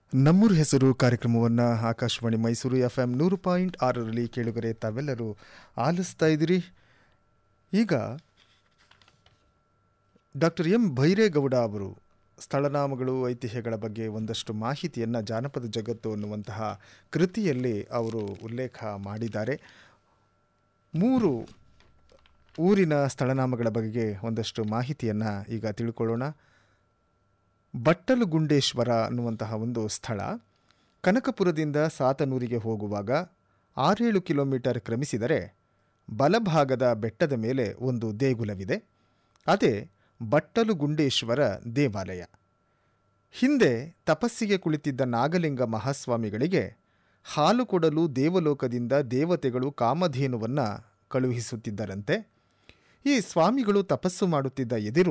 ನಮ್ಮೂರು ಹೆಸರು ಕಾರ್ಯಕ್ರಮವನ್ನು ಆಕಾಶವಾಣಿ ಮೈಸೂರು ಎಫ್ ಎಂ ನೂರು ಪಾಯಿಂಟ್ ಆರರಲ್ಲಿ ಕೇಳುಗರೆ ತಾವೆಲ್ಲರೂ ಆಲಿಸ್ತಾ ಇದ್ದೀರಿ ಈಗ ಡಾಕ್ಟರ್ ಎಂ ಭೈರೇಗೌಡ ಅವರು ಸ್ಥಳನಾಮಗಳು ಐತಿಹ್ಯಗಳ ಬಗ್ಗೆ ಒಂದಷ್ಟು ಮಾಹಿತಿಯನ್ನು ಜಾನಪದ ಜಗತ್ತು ಅನ್ನುವಂತಹ ಕೃತಿಯಲ್ಲಿ ಅವರು ಉಲ್ಲೇಖ ಮಾಡಿದ್ದಾರೆ ಮೂರು ಊರಿನ ಸ್ಥಳನಾಮಗಳ ಬಗ್ಗೆ ಒಂದಷ್ಟು ಮಾಹಿತಿಯನ್ನು ಈಗ ತಿಳ್ಕೊಳ್ಳೋಣ ಬಟ್ಟಲುಗುಂಡೇಶ್ವರ ಅನ್ನುವಂತಹ ಒಂದು ಸ್ಥಳ ಕನಕಪುರದಿಂದ ಸಾತನೂರಿಗೆ ಹೋಗುವಾಗ ಆರೇಳು ಕಿಲೋಮೀಟರ್ ಕ್ರಮಿಸಿದರೆ ಬಲಭಾಗದ ಬೆಟ್ಟದ ಮೇಲೆ ಒಂದು ದೇಗುಲವಿದೆ ಅದೇ ಬಟ್ಟಲುಗುಂಡೇಶ್ವರ ದೇವಾಲಯ ಹಿಂದೆ ತಪಸ್ಸಿಗೆ ಕುಳಿತಿದ್ದ ನಾಗಲಿಂಗ ಮಹಾಸ್ವಾಮಿಗಳಿಗೆ ಹಾಲು ಕೊಡಲು ದೇವಲೋಕದಿಂದ ದೇವತೆಗಳು ಕಾಮಧೇನುವನ್ನು ಕಳುಹಿಸುತ್ತಿದ್ದರಂತೆ ಈ ಸ್ವಾಮಿಗಳು ತಪಸ್ಸು ಮಾಡುತ್ತಿದ್ದ ಎದಿರು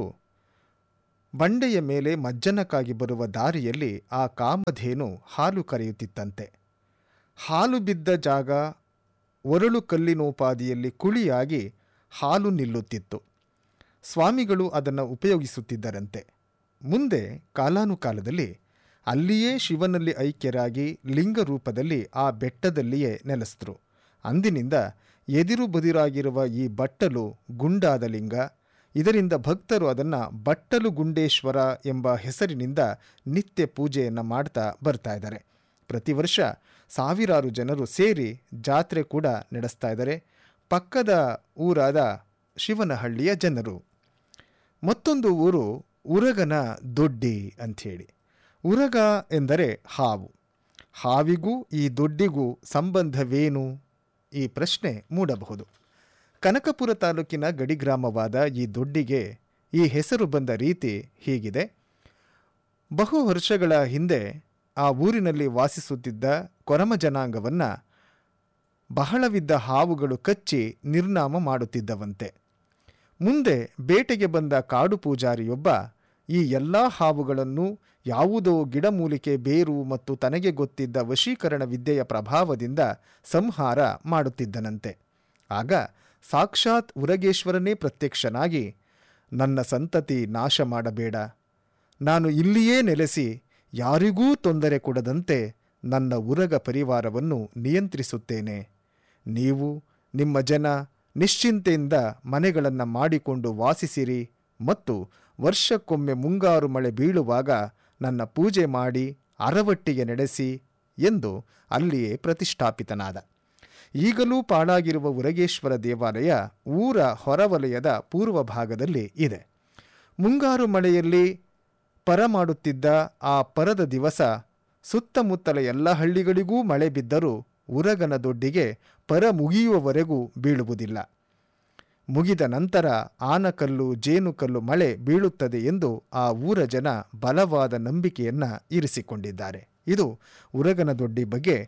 ಬಂಡೆಯ ಮೇಲೆ ಮಜ್ಜನಕ್ಕಾಗಿ ಬರುವ ದಾರಿಯಲ್ಲಿ ಆ ಕಾಮಧೇನು ಹಾಲು ಕರೆಯುತ್ತಿತ್ತಂತೆ ಹಾಲು ಬಿದ್ದ ಜಾಗ ಒರಳು ಕಲ್ಲಿನೋಪಾದಿಯಲ್ಲಿ ಕುಳಿಯಾಗಿ ಹಾಲು ನಿಲ್ಲುತ್ತಿತ್ತು ಸ್ವಾಮಿಗಳು ಅದನ್ನು ಉಪಯೋಗಿಸುತ್ತಿದ್ದರಂತೆ ಮುಂದೆ ಕಾಲಾನುಕಾಲದಲ್ಲಿ ಅಲ್ಲಿಯೇ ಶಿವನಲ್ಲಿ ಐಕ್ಯರಾಗಿ ಲಿಂಗ ರೂಪದಲ್ಲಿ ಆ ಬೆಟ್ಟದಲ್ಲಿಯೇ ನೆಲೆಸಿದ್ರು ಅಂದಿನಿಂದ ಎದಿರು ಬದಿರಾಗಿರುವ ಈ ಬಟ್ಟಲು ಗುಂಡಾದ ಲಿಂಗ ಇದರಿಂದ ಭಕ್ತರು ಅದನ್ನು ಬಟ್ಟಲು ಗುಂಡೇಶ್ವರ ಎಂಬ ಹೆಸರಿನಿಂದ ನಿತ್ಯ ಪೂಜೆಯನ್ನು ಮಾಡ್ತಾ ಬರ್ತಾ ಇದ್ದಾರೆ ಪ್ರತಿ ವರ್ಷ ಸಾವಿರಾರು ಜನರು ಸೇರಿ ಜಾತ್ರೆ ಕೂಡ ನಡೆಸ್ತಾ ಇದ್ದಾರೆ ಪಕ್ಕದ ಊರಾದ ಶಿವನಹಳ್ಳಿಯ ಜನರು ಮತ್ತೊಂದು ಊರು ಉರಗನ ದೊಡ್ಡಿ ಅಂಥೇಳಿ ಉರಗ ಎಂದರೆ ಹಾವು ಹಾವಿಗೂ ಈ ದೊಡ್ಡಿಗೂ ಸಂಬಂಧವೇನು ಈ ಪ್ರಶ್ನೆ ಮೂಡಬಹುದು ಕನಕಪುರ ತಾಲೂಕಿನ ಗಡಿ ಗ್ರಾಮವಾದ ಈ ದೊಡ್ಡಿಗೆ ಈ ಹೆಸರು ಬಂದ ರೀತಿ ಹೀಗಿದೆ ಬಹು ವರ್ಷಗಳ ಹಿಂದೆ ಆ ಊರಿನಲ್ಲಿ ವಾಸಿಸುತ್ತಿದ್ದ ಕೊರಮ ಜನಾಂಗವನ್ನು ಬಹಳವಿದ್ದ ಹಾವುಗಳು ಕಚ್ಚಿ ನಿರ್ನಾಮ ಮಾಡುತ್ತಿದ್ದವಂತೆ ಮುಂದೆ ಬೇಟೆಗೆ ಬಂದ ಕಾಡು ಪೂಜಾರಿಯೊಬ್ಬ ಈ ಎಲ್ಲ ಹಾವುಗಳನ್ನು ಯಾವುದೋ ಗಿಡಮೂಲಿಕೆ ಬೇರು ಮತ್ತು ತನಗೆ ಗೊತ್ತಿದ್ದ ವಶೀಕರಣ ವಿದ್ಯೆಯ ಪ್ರಭಾವದಿಂದ ಸಂಹಾರ ಮಾಡುತ್ತಿದ್ದನಂತೆ ಆಗ ಸಾಕ್ಷಾತ್ ಉರಗೇಶ್ವರನೇ ಪ್ರತ್ಯಕ್ಷನಾಗಿ ನನ್ನ ಸಂತತಿ ನಾಶ ಮಾಡಬೇಡ ನಾನು ಇಲ್ಲಿಯೇ ನೆಲೆಸಿ ಯಾರಿಗೂ ತೊಂದರೆ ಕೊಡದಂತೆ ನನ್ನ ಉರಗ ಪರಿವಾರವನ್ನು ನಿಯಂತ್ರಿಸುತ್ತೇನೆ ನೀವು ನಿಮ್ಮ ಜನ ನಿಶ್ಚಿಂತೆಯಿಂದ ಮನೆಗಳನ್ನು ಮಾಡಿಕೊಂಡು ವಾಸಿಸಿರಿ ಮತ್ತು ವರ್ಷಕ್ಕೊಮ್ಮೆ ಮುಂಗಾರು ಮಳೆ ಬೀಳುವಾಗ ನನ್ನ ಪೂಜೆ ಮಾಡಿ ಅರವಟ್ಟಿಗೆ ನಡೆಸಿ ಎಂದು ಅಲ್ಲಿಯೇ ಪ್ರತಿಷ್ಠಾಪಿತನಾದ ಈಗಲೂ ಪಾಳಾಗಿರುವ ಉರಗೇಶ್ವರ ದೇವಾಲಯ ಊರ ಹೊರವಲಯದ ಪೂರ್ವ ಭಾಗದಲ್ಲಿ ಇದೆ ಮುಂಗಾರು ಮಳೆಯಲ್ಲಿ ಪರ ಮಾಡುತ್ತಿದ್ದ ಆ ಪರದ ದಿವಸ ಸುತ್ತಮುತ್ತಲ ಎಲ್ಲ ಹಳ್ಳಿಗಳಿಗೂ ಮಳೆ ಬಿದ್ದರೂ ಉರಗನ ದೊಡ್ಡಿಗೆ ಪರ ಮುಗಿಯುವವರೆಗೂ ಬೀಳುವುದಿಲ್ಲ ಮುಗಿದ ನಂತರ ಆನಕಲ್ಲು ಜೇನುಕಲ್ಲು ಮಳೆ ಬೀಳುತ್ತದೆ ಎಂದು ಆ ಊರ ಜನ ಬಲವಾದ ನಂಬಿಕೆಯನ್ನ ಇರಿಸಿಕೊಂಡಿದ್ದಾರೆ ಇದು ಉರಗನ ದೊಡ್ಡಿ ಬಗ್ಗೆ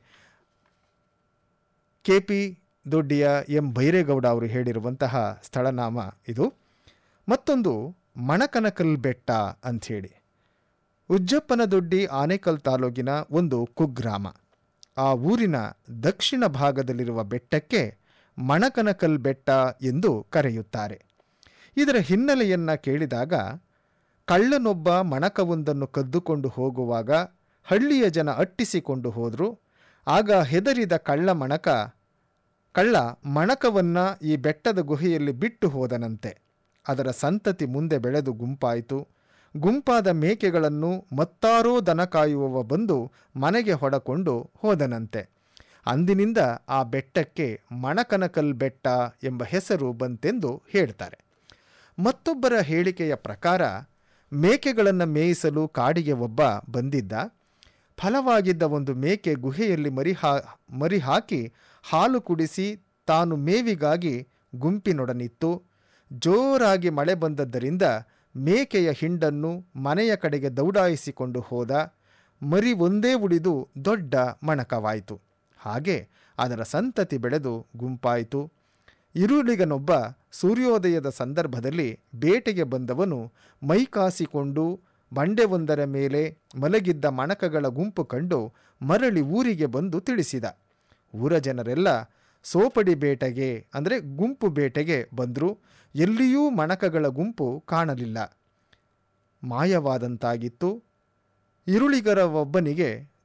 ಕೆಪಿ ದೊಡ್ಡಿಯ ಎಂ ಭೈರೇಗೌಡ ಅವರು ಹೇಳಿರುವಂತಹ ಸ್ಥಳನಾಮ ಇದು ಮತ್ತೊಂದು ಮಣಕನಕಲ್ ಬೆಟ್ಟ ಅಂಥೇಳಿ ಉಜ್ಜಪ್ಪನ ದೊಡ್ಡಿ ಆನೇಕಲ್ ತಾಲೂಕಿನ ಒಂದು ಕುಗ್ರಾಮ ಆ ಊರಿನ ದಕ್ಷಿಣ ಭಾಗದಲ್ಲಿರುವ ಬೆಟ್ಟಕ್ಕೆ ಮಣಕನಕಲ್ ಬೆಟ್ಟ ಎಂದು ಕರೆಯುತ್ತಾರೆ ಇದರ ಹಿನ್ನೆಲೆಯನ್ನ ಕೇಳಿದಾಗ ಕಳ್ಳನೊಬ್ಬ ಮಣಕವೊಂದನ್ನು ಕದ್ದುಕೊಂಡು ಹೋಗುವಾಗ ಹಳ್ಳಿಯ ಜನ ಅಟ್ಟಿಸಿಕೊಂಡು ಹೋದರು ಆಗ ಹೆದರಿದ ಕಳ್ಳ ಮಣಕ ಕಳ್ಳ ಮಣಕವನ್ನ ಈ ಬೆಟ್ಟದ ಗುಹೆಯಲ್ಲಿ ಬಿಟ್ಟು ಹೋದನಂತೆ ಅದರ ಸಂತತಿ ಮುಂದೆ ಬೆಳೆದು ಗುಂಪಾಯಿತು ಗುಂಪಾದ ಮೇಕೆಗಳನ್ನು ಮತ್ತಾರೋ ದನ ಕಾಯುವವ ಬಂದು ಮನೆಗೆ ಹೊಡಕೊಂಡು ಹೋದನಂತೆ ಅಂದಿನಿಂದ ಆ ಬೆಟ್ಟಕ್ಕೆ ಮಣಕನಕಲ್ ಬೆಟ್ಟ ಎಂಬ ಹೆಸರು ಬಂತೆಂದು ಹೇಳ್ತಾರೆ ಮತ್ತೊಬ್ಬರ ಹೇಳಿಕೆಯ ಪ್ರಕಾರ ಮೇಕೆಗಳನ್ನು ಮೇಯಿಸಲು ಕಾಡಿಗೆ ಒಬ್ಬ ಬಂದಿದ್ದ ಫಲವಾಗಿದ್ದ ಒಂದು ಮೇಕೆ ಗುಹೆಯಲ್ಲಿ ಮರಿ ಹಾ ಮರಿ ಹಾಕಿ ಹಾಲು ಕುಡಿಸಿ ತಾನು ಮೇವಿಗಾಗಿ ಗುಂಪಿನೊಡನಿತ್ತು ಜೋರಾಗಿ ಮಳೆ ಬಂದದ್ದರಿಂದ ಮೇಕೆಯ ಹಿಂಡನ್ನು ಮನೆಯ ಕಡೆಗೆ ದೌಡಾಯಿಸಿಕೊಂಡು ಹೋದ ಮರಿ ಒಂದೇ ಉಳಿದು ದೊಡ್ಡ ಮಣಕವಾಯಿತು ಹಾಗೆ ಅದರ ಸಂತತಿ ಬೆಳೆದು ಗುಂಪಾಯಿತು ಇರುಳಿಗನೊಬ್ಬ ಸೂರ್ಯೋದಯದ ಸಂದರ್ಭದಲ್ಲಿ ಬೇಟೆಗೆ ಬಂದವನು ಮೈಕಾಸಿಕೊಂಡು ಬಂಡೆಯೊಂದರ ಮೇಲೆ ಮಲಗಿದ್ದ ಮಣಕಗಳ ಗುಂಪು ಕಂಡು ಮರಳಿ ಊರಿಗೆ ಬಂದು ತಿಳಿಸಿದ ಊರ ಜನರೆಲ್ಲ ಸೋಪಡಿ ಬೇಟೆಗೆ ಅಂದರೆ ಗುಂಪು ಬೇಟೆಗೆ ಬಂದರು ಎಲ್ಲಿಯೂ ಮಣಕಗಳ ಗುಂಪು ಕಾಣಲಿಲ್ಲ ಮಾಯವಾದಂತಾಗಿತ್ತು ಇರುಳಿಗರ ಒಬ್ಬನಿಗೆ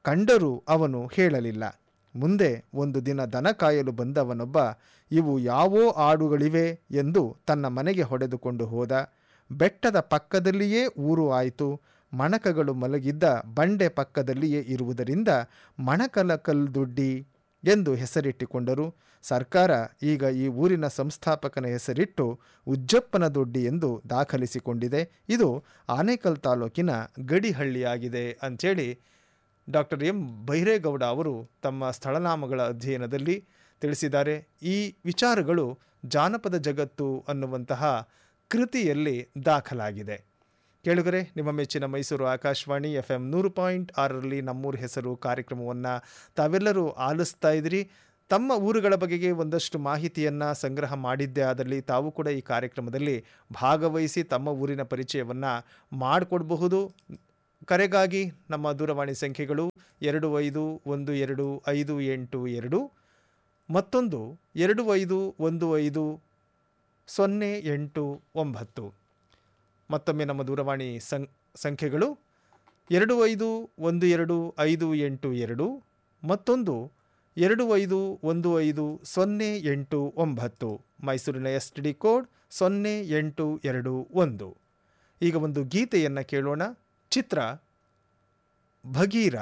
ಕಂಡರೂ ಅವನು ಹೇಳಲಿಲ್ಲ ಮುಂದೆ ಒಂದು ದಿನ ದನ ಕಾಯಲು ಬಂದವನೊಬ್ಬ ಇವು ಯಾವೋ ಆಡುಗಳಿವೆ ಎಂದು ತನ್ನ ಮನೆಗೆ ಹೊಡೆದುಕೊಂಡು ಹೋದ ಬೆಟ್ಟದ ಪಕ್ಕದಲ್ಲಿಯೇ ಊರು ಆಯಿತು ಮಣಕಗಳು ಮಲಗಿದ್ದ ಬಂಡೆ ಪಕ್ಕದಲ್ಲಿಯೇ ಇರುವುದರಿಂದ ಮಣಕಲಕಲ್ದುಡ್ಡಿ ಎಂದು ಹೆಸರಿಟ್ಟುಕೊಂಡರು ಸರ್ಕಾರ ಈಗ ಈ ಊರಿನ ಸಂಸ್ಥಾಪಕನ ಹೆಸರಿಟ್ಟು ಉಜ್ಜಪ್ಪನ ದೊಡ್ಡಿ ಎಂದು ದಾಖಲಿಸಿಕೊಂಡಿದೆ ಇದು ಆನೇಕಲ್ ತಾಲೂಕಿನ ಗಡಿಹಳ್ಳಿಯಾಗಿದೆ ಅಂಥೇಳಿ ಡಾಕ್ಟರ್ ಎಂ ಬೈರೇಗೌಡ ಅವರು ತಮ್ಮ ಸ್ಥಳನಾಮಗಳ ಅಧ್ಯಯನದಲ್ಲಿ ತಿಳಿಸಿದ್ದಾರೆ ಈ ವಿಚಾರಗಳು ಜಾನಪದ ಜಗತ್ತು ಅನ್ನುವಂತಹ ಕೃತಿಯಲ್ಲಿ ದಾಖಲಾಗಿದೆ ಕೇಳುಗರೆ ನಿಮ್ಮ ಮೆಚ್ಚಿನ ಮೈಸೂರು ಆಕಾಶವಾಣಿ ಎಫ್ ಎಂ ನೂರು ಪಾಯಿಂಟ್ ಆರರಲ್ಲಿ ನಮ್ಮೂರ ಹೆಸರು ಕಾರ್ಯಕ್ರಮವನ್ನು ತಾವೆಲ್ಲರೂ ಆಲಿಸ್ತಾ ಇದ್ರಿ ತಮ್ಮ ಊರುಗಳ ಬಗೆಗೆ ಒಂದಷ್ಟು ಮಾಹಿತಿಯನ್ನು ಸಂಗ್ರಹ ಮಾಡಿದ್ದೇ ಆದಲ್ಲಿ ತಾವು ಕೂಡ ಈ ಕಾರ್ಯಕ್ರಮದಲ್ಲಿ ಭಾಗವಹಿಸಿ ತಮ್ಮ ಊರಿನ ಪರಿಚಯವನ್ನು ಮಾಡಿಕೊಡಬಹುದು ಕರೆಗಾಗಿ ನಮ್ಮ ದೂರವಾಣಿ ಸಂಖ್ಯೆಗಳು ಎರಡು ಐದು ಒಂದು ಎರಡು ಐದು ಎಂಟು ಎರಡು ಮತ್ತೊಂದು ಎರಡು ಐದು ಒಂದು ಐದು ಸೊನ್ನೆ ಎಂಟು ಒಂಬತ್ತು ಮತ್ತೊಮ್ಮೆ ನಮ್ಮ ದೂರವಾಣಿ ಸಂ ಸಂಖ್ಯೆಗಳು ಎರಡು ಐದು ಒಂದು ಎರಡು ಐದು ಎಂಟು ಎರಡು ಮತ್ತೊಂದು ಎರಡು ಐದು ಒಂದು ಐದು ಸೊನ್ನೆ ಎಂಟು ಒಂಬತ್ತು ಮೈಸೂರಿನ ಎಸ್ ಟಿ ಡಿ ಕೋಡ್ ಸೊನ್ನೆ ಎಂಟು ಎರಡು ಒಂದು ಈಗ ಒಂದು ಗೀತೆಯನ್ನು ಕೇಳೋಣ ಚಿತ್ರ ಭಗೀರ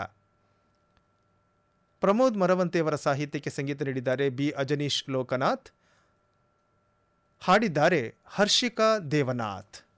ಪ್ರಮೋದ್ ಮರವಂತೆಯವರ ಸಾಹಿತ್ಯಕ್ಕೆ ಸಂಗೀತ ನೀಡಿದ್ದಾರೆ ಬಿ ಅಜನೀಶ್ ಲೋಕನಾಥ್ ಹಾಡಿದ್ದಾರೆ ಹರ್ಷಿಕಾ ದೇವನಾಥ್